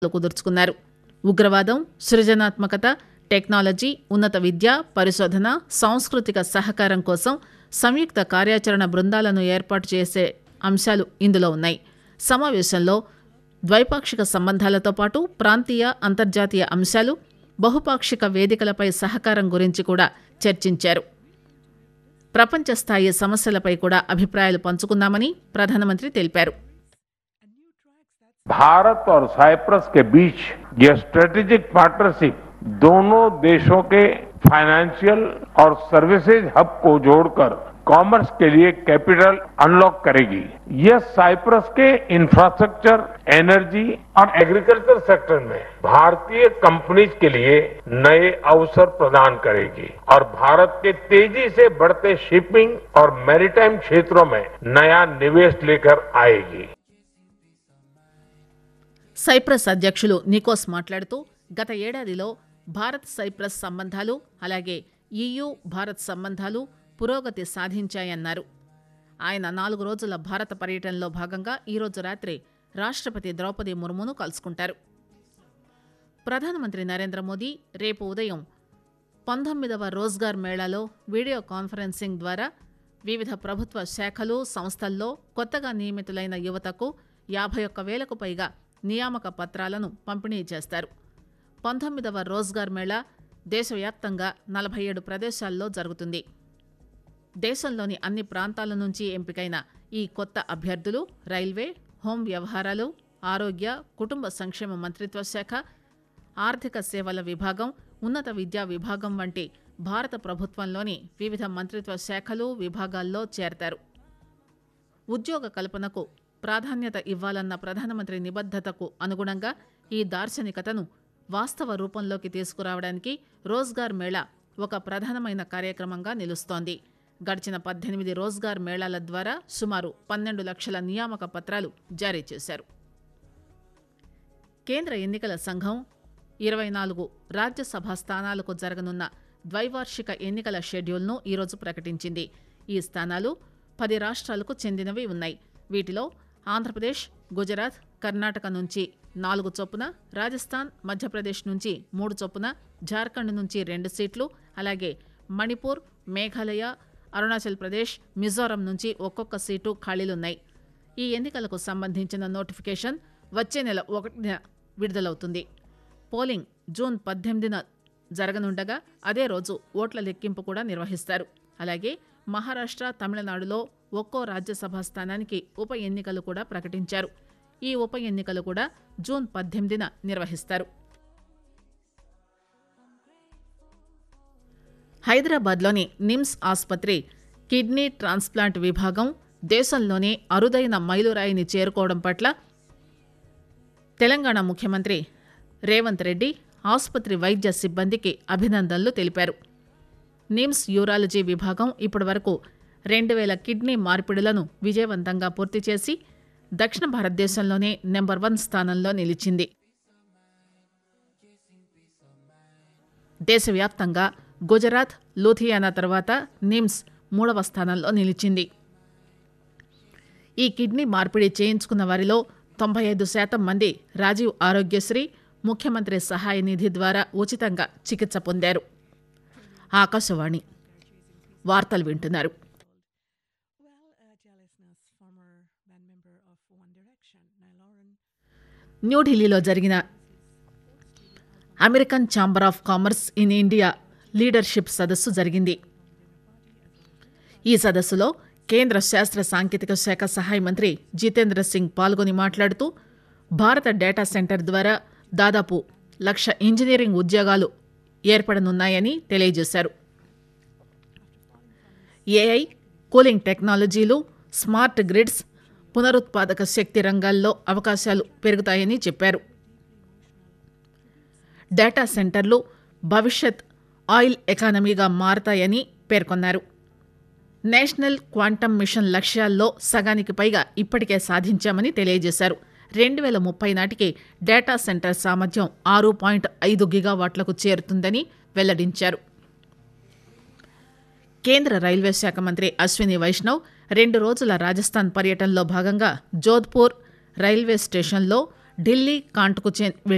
కుదుర్చుకున్నారు ఉగ్రవాదం సృజనాత్మకత టెక్నాలజీ ఉన్నత విద్య పరిశోధన సాంస్కృతిక సహకారం కోసం సంయుక్త కార్యాచరణ బృందాలను ఏర్పాటు చేసే అంశాలు ఇందులో ఉన్నాయి సమావేశంలో ద్వైపాక్షిక సంబంధాలతో పాటు ప్రాంతీయ అంతర్జాతీయ అంశాలు బహుపాక్షిక వేదికలపై సహకారం గురించి కూడా చర్చించారు ప్రపంచ స్థాయి సమస్యలపై కూడా అభిప్రాయాలు పంచుకున్నామని ప్రధానమంత్రి తెలిపారు भारत और साइप्रस के बीच यह स्ट्रेटेजिक पार्टनरशिप दोनों देशों के फाइनेंशियल और सर्विसेज हब को जोड़कर कॉमर्स के लिए कैपिटल अनलॉक करेगी यह साइप्रस के इंफ्रास्ट्रक्चर एनर्जी और एग्रीकल्चर सेक्टर में भारतीय कंपनीज के लिए नए अवसर प्रदान करेगी और भारत के तेजी से बढ़ते शिपिंग और मैरीटाइम क्षेत्रों में नया निवेश लेकर आएगी సైప్రస్ అధ్యక్షులు నికోస్ మాట్లాడుతూ గత ఏడాదిలో భారత్ సైప్రస్ సంబంధాలు అలాగే ఈయూ భారత్ సంబంధాలు పురోగతి సాధించాయన్నారు ఆయన నాలుగు రోజుల భారత పర్యటనలో భాగంగా ఈరోజు రాత్రి రాష్ట్రపతి ద్రౌపది ముర్మును కలుసుకుంటారు ప్రధానమంత్రి నరేంద్ర మోదీ రేపు ఉదయం పంతొమ్మిదవ రోజ్గార్ మేళాలో వీడియో కాన్ఫరెన్సింగ్ ద్వారా వివిధ ప్రభుత్వ శాఖలు సంస్థల్లో కొత్తగా నియమితులైన యువతకు యాభై ఒక్క వేలకు పైగా నియామక పత్రాలను పంపిణీ చేస్తారు పంతొమ్మిదవ రోజ్గార్ మేళా దేశవ్యాప్తంగా నలభై ఏడు ప్రదేశాల్లో జరుగుతుంది దేశంలోని అన్ని ప్రాంతాల నుంచి ఎంపికైన ఈ కొత్త అభ్యర్థులు రైల్వే హోం వ్యవహారాలు ఆరోగ్య కుటుంబ సంక్షేమ మంత్రిత్వ శాఖ ఆర్థిక సేవల విభాగం ఉన్నత విద్యా విభాగం వంటి భారత ప్రభుత్వంలోని వివిధ మంత్రిత్వ శాఖలు విభాగాల్లో చేరతారు ఉద్యోగ కల్పనకు ప్రాధాన్యత ఇవ్వాలన్న ప్రధానమంత్రి నిబద్ధతకు అనుగుణంగా ఈ దార్శనికతను వాస్తవ రూపంలోకి తీసుకురావడానికి రోజ్గార్ మేళా ఒక ప్రధానమైన కార్యక్రమంగా నిలుస్తోంది గడిచిన పద్దెనిమిది రోజ్గార్ మేళాల ద్వారా సుమారు పన్నెండు లక్షల నియామక పత్రాలు జారీ చేశారు కేంద్ర ఎన్నికల సంఘం ఇరవై నాలుగు రాజ్యసభ స్థానాలకు జరగనున్న ద్వైవార్షిక ఎన్నికల షెడ్యూల్ను ఈరోజు ప్రకటించింది ఈ స్థానాలు పది రాష్ట్రాలకు చెందినవి ఉన్నాయి వీటిలో ఆంధ్రప్రదేశ్ గుజరాత్ కర్ణాటక నుంచి నాలుగు చొప్పున రాజస్థాన్ మధ్యప్రదేశ్ నుంచి మూడు చొప్పున జార్ఖండ్ నుంచి రెండు సీట్లు అలాగే మణిపూర్ మేఘాలయ అరుణాచల్ ప్రదేశ్ మిజోరం నుంచి ఒక్కొక్క సీటు ఖాళీలున్నాయి ఈ ఎన్నికలకు సంబంధించిన నోటిఫికేషన్ వచ్చే నెల ఒకటిన విడుదలవుతుంది పోలింగ్ జూన్ పద్దెనిమిదిన జరగనుండగా అదే రోజు ఓట్ల లెక్కింపు కూడా నిర్వహిస్తారు అలాగే మహారాష్ట్ర తమిళనాడులో ఒక్కో రాజ్యసభ స్థానానికి ఉప ఎన్నికలు కూడా ప్రకటించారు ఈ ఉప ఎన్నికలు కూడా జూన్ పద్దెనిమిదిన నిర్వహిస్తారు హైదరాబాద్లోని నిమ్స్ ఆసుపత్రి కిడ్నీ ట్రాన్స్ప్లాంట్ విభాగం దేశంలోనే అరుదైన మైలురాయిని చేరుకోవడం పట్ల తెలంగాణ ముఖ్యమంత్రి రేవంత్ రెడ్డి ఆసుపత్రి వైద్య సిబ్బందికి అభినందనలు తెలిపారు నిమ్స్ యూరాలజీ విభాగం ఇప్పటివరకు రెండు వేల కిడ్నీ మార్పిడులను విజయవంతంగా పూర్తి చేసి దక్షిణ భారతదేశంలోనే నెంబర్ వన్ స్థానంలో నిలిచింది దేశవ్యాప్తంగా గుజరాత్ లూథియానా తర్వాత నిమ్స్ మూడవ స్థానంలో నిలిచింది ఈ కిడ్నీ మార్పిడి చేయించుకున్న వారిలో తొంభై ఐదు శాతం మంది రాజీవ్ ఆరోగ్యశ్రీ ముఖ్యమంత్రి సహాయ నిధి ద్వారా ఉచితంగా చికిత్స పొందారు ఆకాశవాణి వార్తలు వింటున్నారు Well, uh, jealousness, former band member of One Direction, Niall Horan, న్యూఢిల్లీలో జరిగిన American Chamber of Commerce in India leadership సదస్సు జరిగింది ఈ సదస్సులో కేంద్ర శాస్త్ర సాంకేతిక శాఖ సహాయ మంత్రి జితేంద్ర సింగ్ పాల్గొని మాట్లాడుతూ భారత డేటా సెంటర్ ద్వారా దాదాపు లక్ష ఇంజనీరింగ్ ఉద్యోగాలు ఏర్పడనున్నాయని తెలియజేశారు ఏఐ కూలింగ్ టెక్నాలజీలు స్మార్ట్ గ్రిడ్స్ పునరుత్పాదక శక్తి రంగాల్లో అవకాశాలు పెరుగుతాయని చెప్పారు డేటా సెంటర్లు భవిష్యత్ ఆయిల్ ఎకానమీగా మారతాయని పేర్కొన్నారు నేషనల్ క్వాంటమ్ మిషన్ లక్ష్యాల్లో సగానికి పైగా ఇప్పటికే సాధించామని తెలియజేశారు రెండు వేల ముప్పై నాటికి డేటా సెంటర్ సామర్థ్యం ఆరు పాయింట్ ఐదు గిగావాట్లకు చేరుతుందని వెల్లడించారు కేంద్ర రైల్వే శాఖ మంత్రి అశ్విని వైష్ణవ్ రెండు రోజుల రాజస్థాన్ పర్యటనలో భాగంగా జోధ్పూర్ రైల్వే స్టేషన్లో ఢిల్లీ కాంట్కు చెందిన